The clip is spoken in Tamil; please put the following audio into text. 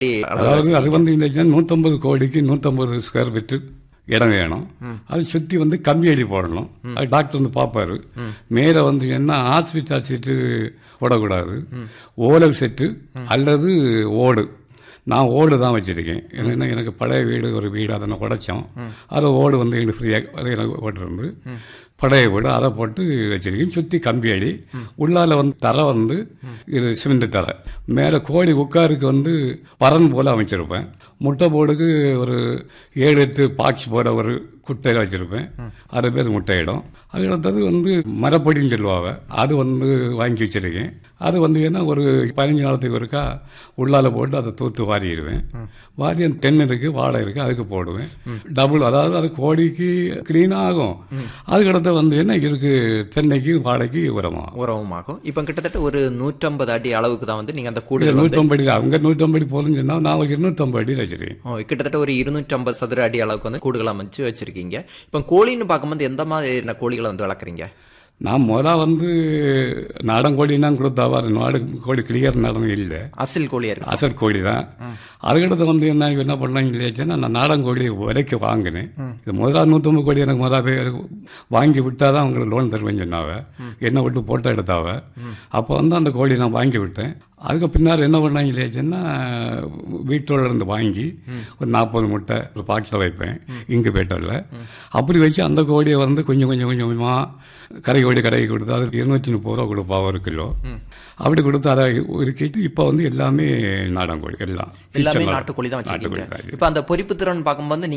அதாவது அது வந்து இந்த நூற்றம்பது கோடிக்கு நூற்றம்பது ஸ்கொயர் ஃபீட்டு இடம் வேணும் அது சுற்றி வந்து கம்பி அடி போடணும் அது டாக்டர் வந்து பார்ப்பாரு மேலே வந்து என்ன ஹாஸ்பிட்டல் செட்டு போடக்கூடாது ஓலல் செட்டு அல்லது ஓடு நான் ஓடு தான் வச்சுருக்கேன் ஏன்னா எனக்கு பழைய வீடு ஒரு வீடு அதை நான் உடைச்சோம் அதை ஓடு வந்து எனக்கு ஃப்ரீயாக அது எனக்கு போட்டிருந்து பழைய வீடு அதை போட்டு வச்சிருக்கேன் சுற்றி கம்பி அடி உள்ளால வந்து தரை வந்து இது சிமெண்ட் தரை மேலே கோழி உட்காருக்கு வந்து பறன் போல் அமைச்சிருப்பேன் முட்டை போடுக்கு ஒரு ஏழு எட்டு பாக்ஸ் போட ஒரு குட்டையில் வச்சுருப்பேன் அது பேர் முட்டையிடும் அது அடுத்தது வந்து மரப்படின்னு சொல்லுவாங்க அது வந்து வாங்கி வச்சிருக்கேன் அது வந்து என்ன ஒரு பதினஞ்சு நாளத்துக்கு ஒருக்கா உள்ளால போட்டு அதை தூத்து வாரிடுவேன் வாரி அந்த தென்னை இருக்குது வாழை இருக்குது அதுக்கு போடுவேன் டபுள் அதாவது அது கோழிக்கு க்ளீனாக ஆகும் அதுக்கடுத்து வந்து என்ன இருக்கு தென்னைக்கு வாழைக்கு உரமாகும் உரவுமாகும் இப்போ கிட்டத்தட்ட ஒரு நூற்றம்பது அடி அளவுக்கு தான் வந்து நீங்க அந்த இது கூடுதல் வந்து நூற்றம்பது அவங்க நூற்றம்பது போதுன்னு சொன்னால் நான் ஒரு இருநூற்றம்பது அடி வச்சிருக்கேன் ஓ, கிட்டத்தட்ட ஒரு இருநூற்றம்பது சதுர அடி அளவுக்கு வந்து கூடுகள் அமைச்சு வச்சிருக்கீங்க இப்போ கோழின்னு பார்க்கும்போது எந்த மாதிரியான கோழிகளை வந்து வளர்க்குறீங்க நான் முதல்ல வந்து நாடன் கோழின்னா கொடுத்தாவா அது நாடு கோழி கிளியர் நடனம் இல்லை அசில் கோழியா இருக்கு அசல் கோழி தான் அதுக்கடுத்து வந்து என்ன என்ன பண்ணாங்க இல்லையாச்சுன்னா நான் நாடன் கோழி விலைக்கு வாங்கினேன் இது முதல்ல நூற்றம்பது கோடி எனக்கு முதல்ல போய் வாங்கி விட்டால் தான் அவங்களுக்கு லோன் தருவேன்னு சொன்னாவ என்னை விட்டு போட்டோ எடுத்தாவ அப்போ வந்து அந்த கோழி நான் வாங்கி விட்டேன் அதுக்கு பின்னால் என்ன பண்ணாங்க இல்லையாச்சுன்னா வீட்டோட இருந்து வாங்கி ஒரு நாற்பது முட்டை ஒரு பாக்ஸில் வைப்பேன் இங்கு பேட்டரில் அப்படி வச்சு அந்த கோழியை வந்து கொஞ்சம் கொஞ்சம் கொஞ்சம் கொஞ்சமாக கரை கோழி கடைக்கு கொடுத்து அது இருநூற்றி முப்பது ரூபா கொடுப்பா ஒரு கிலோ அப்படி கொடுத்து அதை உருக்கிட்டு இப்போ வந்து எல்லாமே நாடன் கோழி எல்லாம் எல்லாமே Feature நாட்டுக்கோழி தான் நாட்டுக்கோழி வச்சிருக்கீங்க தான். இப்போ அந்த பொரிப்பு திறன் பார்க்கும்போது